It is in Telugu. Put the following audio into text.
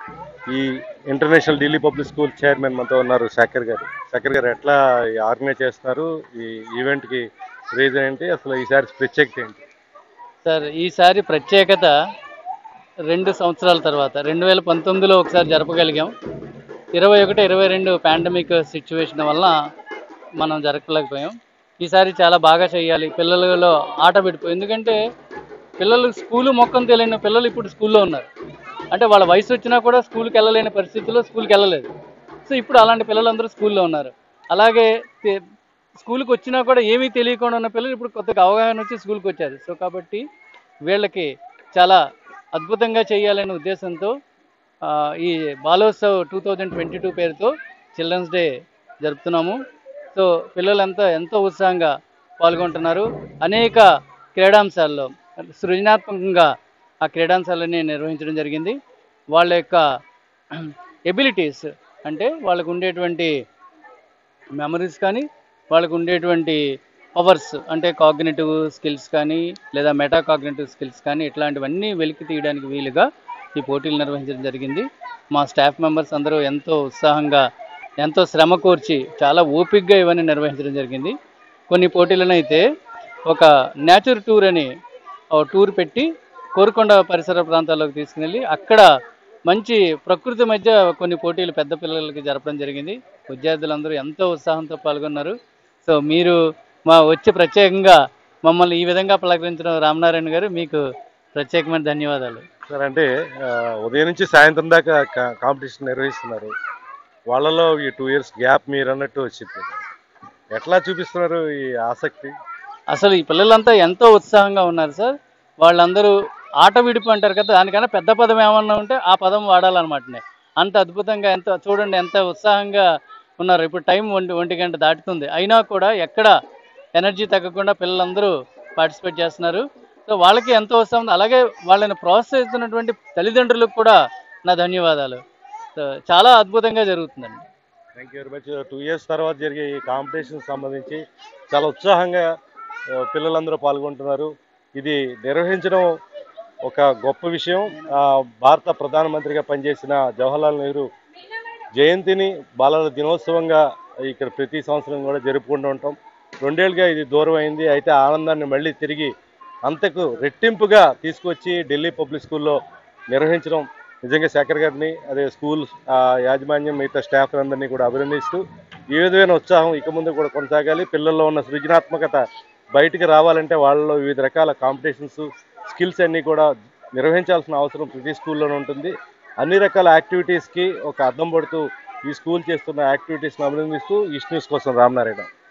ఈ international Delhi public school chairman మనతో ఉన్నారు శేఖర్ గారు శేఖర్ గారు ఎట్లా ఆర్గనైజ్ చేస్తున్నారు ఈ ఈవెంట్కి రీజన్ ఏంటి అసలు ఈసారి ప్రత్యేకత ఏంటి సార్ ఈసారి ప్రత్యేకత రెండు సంవత్సరాల తర్వాత రెండు వేల పంతొమ్మిదిలో ఒకసారి జరపగలిగాం ఇరవై ఒకటి ఇరవై రెండు పాండమిక్ సిచ్యువేషన్ వల్ల మనం జరపలేకపోయాం ఈసారి చాలా బాగా చేయాలి పిల్లలలో ఆట విడిపోయి ఎందుకంటే పిల్లలు స్కూలు మొక్కం తెలియని పిల్లలు ఇప్పుడు స్కూల్లో ఉన్నారు అంటే వాళ్ళ వయసు వచ్చినా కూడా స్కూల్కి వెళ్ళలేని పరిస్థితుల్లో స్కూల్కి వెళ్ళలేదు సో ఇప్పుడు అలాంటి పిల్లలందరూ స్కూల్లో ఉన్నారు అలాగే తె- స్కూల్కి వచ్చినా కూడా ఏమీ తెలియకుండా ఉన్న పిల్లలు ఇప్పుడు కొత్తగా అవగాహన వచ్చి స్కూల్కి వచ్చారు సో కాబట్టి వీళ్ళకి చాలా అద్భుతంగా చేయాలనే ఉద్దేశంతో ఆ, ఈ Balotsav two thousand twenty two పేరుతో చిల్డ్రన్స్ డే జరుపుతున్నాము సో పిల్లలంతా ఎంతో ఉత్సాహంగా పాల్గొంటున్నారు అనేక క్రీడాంశాల్లో సృజనాత్మకంగా ఆ క్రీడాంశాలని నిర్వహించడం జరిగింది వాళ్ళ యొక్క ఎబిలిటీస్ అంటే వాళ్ళకు ఉండేటువంటి మెమరీస్ కానీ వాళ్ళకు ఉండేటువంటి పవర్స్ అంటే కాగ్నేటివ్ స్కిల్స్ కానీ లేదా మెటా కాగ్నేటివ్ స్కిల్స్ కానీ ఇట్లాంటివన్నీ వెలికి తీయడానికి వీలుగా ఈ పోటీలు నిర్వహించడం జరిగింది మా స్టాఫ్ మెంబర్స్ అందరూ ఎంతో ఉత్సాహంగా ఎంతో శ్రమ కోర్చి చాలా ఓపికగా ఇవన్నీ నిర్వహించడం జరిగింది కొన్ని పోటీలను అయితే ఒక నేచర్ టూర్ అని ఓ టూర్ పెట్టి కోరుకొండ పరిసర ప్రాంతాల్లోకి తీసుకువెళ్ళి అక్కడ మంచి ప్రకృతి మధ్య కొన్ని పోటీలు పెద్ద పిల్లలకి జరపడం జరిగింది విద్యార్థులందరూ ఎంతో ఉత్సాహంతో పాల్గొన్నారు సో మీరు మా వచ్చి ప్రత్యేకంగా మమ్మల్ని ఈ విధంగా పలకరించడం రామనారాయణ గారు మీకు ప్రత్యేకమైన ధన్యవాదాలు సార్ అంటే ఆ, ఉదయం నుంచి సాయంత్రం దాకా కా- కాంపిటీషన్ నిర్వహిస్తున్నారు వాళ్ళలో ఈ టూ ఇయర్స్ గ్యాప్ మీరు అన్నట్టు వచ్చింది ఎట్లా చూపిస్తున్నారు ఈ ఆసక్తి అసలు ఈ పిల్లలంతా ఎంతో ఉత్సాహంగా ఉన్నారు సార్ వాళ్ళందరూ ఆట విడిపు అంటారు కదా దానికన్నా పెద్ద పదం ఏమన్నా ఉంటే ఆ పదం వాడాలన్నమాట అంత అద్భుతంగా ఎంత చూడండి ఎంత ఉత్సాహంగా ఉన్నారు ఇప్పుడు టైం ఒంటి ఒంటి గంట దాటుతుంది అయినా కూడా ఎక్కడ ఎనర్జీ తగ్గకుండా పిల్లలందరూ పార్టిసిపేట్ చేస్తున్నారు సో వాళ్ళకి ఎంతో ఉత్సాహం ఉంది అలాగే వాళ్ళని ప్రోత్సహిస్తున్నటువంటి తల్లిదండ్రులకు కూడా నా ధన్యవాదాలు సో చాలా అద్భుతంగా జరుగుతుందండి thank you very much two years తర్వాత జరిగే ఈ కాంపిటీషన్ సంబంధించి చాలా ఉత్సాహంగా ఆ, పిల్లలందరూ పాల్గొంటున్నారు ఇది నిర్వహించడం ఒక గొప్ప విషయం ఆ, భారత ప్రధానమంత్రిగా పనిచేసిన జవహర్లాల్ నెహ్రూ జయంతిని బాలల దినోత్సవంగా ఇక్కడ ప్రతి సంవత్సరం కూడా జరుపుకుంటూ ఉంటాం రెండేళ్ళుగా ఇది దూరం అయింది అయితే ఆ ఆనందాన్ని మళ్ళీ తిరిగి అంతకు రెట్టింపుగా తీసుకొచ్చి ఢిల్లీ పబ్లిక్ స్కూల్లో నిర్వహించడం నిజంగా శేఖర్ గారిని అదే స్కూల్ ఆ, యాజమాన్యం మిగతా స్టాఫ్ అందరినీ కూడా అభినందిస్తూ ఈ విధమైన ఉత్సాహం ఇక ముందు కూడా కొనసాగాలి పిల్లల్లో ఉన్న సృజనాత్మకత బయటికి రావాలంటే వాళ్ళలో వివిధ రకాల కాంపిటీషన్స్ స్కిల్స్ అన్నీ కూడా నిర్వహించాల్సిన అవసరం ప్రతి స్కూల్లోనే ఉంటుంది అన్ని రకాల యాక్టివిటీస్కి ఒక అద్దం పడుతూ ఈ స్కూల్ చేస్తున్న యాక్టివిటీస్ని అభినందిస్తూ ఈస్ట్ న్యూస్ కోసం రామనారాయణ